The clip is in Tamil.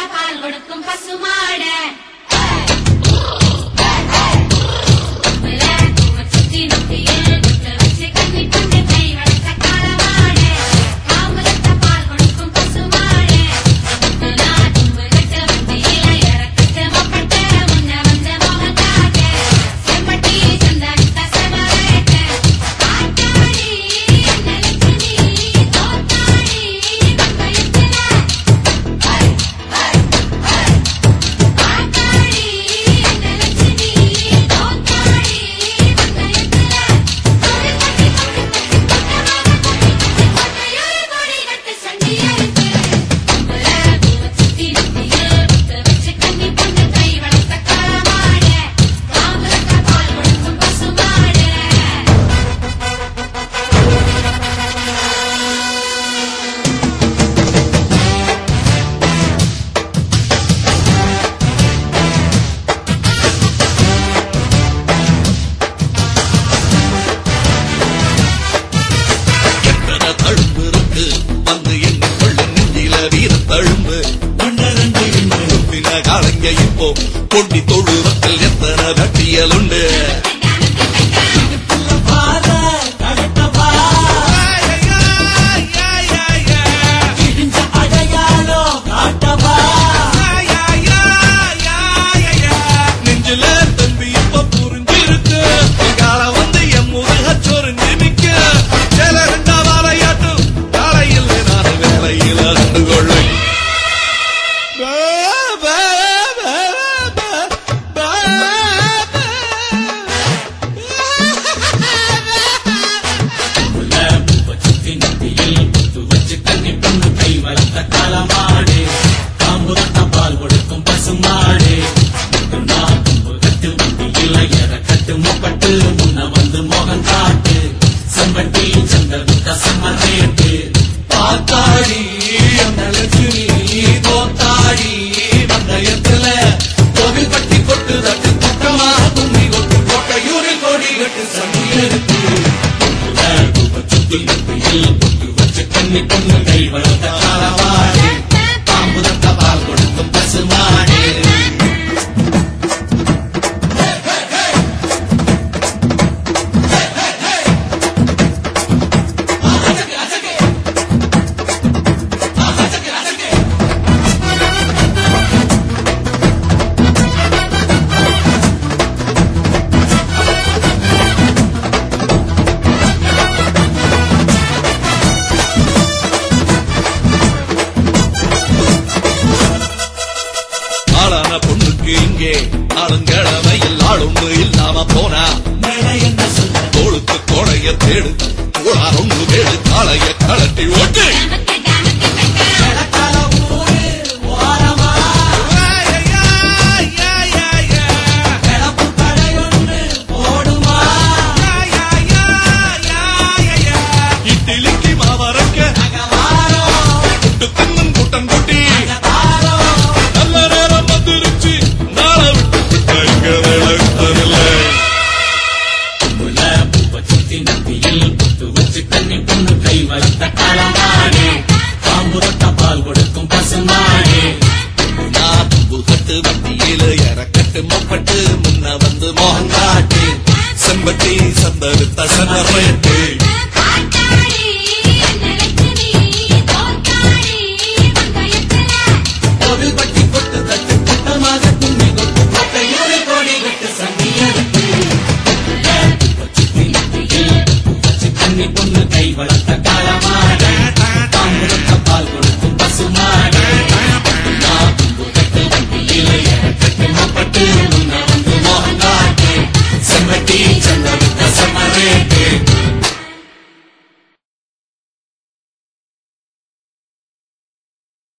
பால் கொடுக்கும் பசுமாடு சுத்தி நொட்டியில் முட்டை வச்சு கண்ணி கொண்டு கை வளர்த்த காலமாடு காமலத்த பால் கொடுக்கும் பசுமாடு தும்பு கட்டு வந்து இளையர கட்டு மொப்பட்டு முன்ன வந்து முகத்தாட்டு செம்பட்டி சந்தரித்த செவரேட்டு ஆட்டாடி நெலச்சினி தோத்தாடி வெங்கயத்தில ஆட்டாடி நெலச்சினி தோத்தாடி வெங்கயத்தில கொடி கொடி கொடி கொடி கொட்டையோடு கொடி கட்டு சண்டியருக்கு கும்பல பூவ சுத்தி நெத்தியில் முத்து வச்சு கண்ணி பொண்ணு கை வளர்த்த காலமாடு காமலத்த பால் கொடுக்கும் பசுமாடு எத்தனை தழும்பு இருக்கு வந்து என்ன கொள்ள நெஞ்சில வீர தழும்பு ஒன்னரண்டு பின்ன காலங்க இப்போ கொண்டி தொழுவத்தில் எத்தனை வெட்டியல் உண்டு நெஞ்சில தம்பி இப்ப புரிஞ்சிருக்கு காலம் வந்து என் முதுக சொரிஞ்சு நிக்க சில ரெண்டா வாழையாட்டும் காலையில் நான் வேலையில் கண்டு கொள்ளை பாத்தாடி அந்த லட்சுமி தோத்தாடி வந்தயத்துல கோவில் பட்டி கொட்டு தட்டு குற்றமா கும்மி கொட்டு கோட்டையூரில் கொடி கட்டு சங்கி எடுத்து கை வளர்த்த காலவாடி பாம்புதத்த பால் கொடுக்கும் பசுமாடி ஆளான பொண்ணுக்கு இங்கே ஆளுங்கிழமையில் ஆளுண்டு இல்லாம போனா தோளுக்கு கோடைய தேடு கோளார் ஒன்று வேடு காளைய கலட்டி ஓட்டு இட்லிக்கு மாவரக்க புட்டு தின்னும் கூட்டம் கூட்டி நல்ல நேரம் வந்துருச்சு நாளை விட்டு விட்ட இங்க விளக்கமில்லை நாம்பு கட்டு வண்டியில இறக்கட்டு மொப்பட்டு முன்ன வந்து மோகங்காட்டு செம்பட்டி சந்தருத்த சந்தரை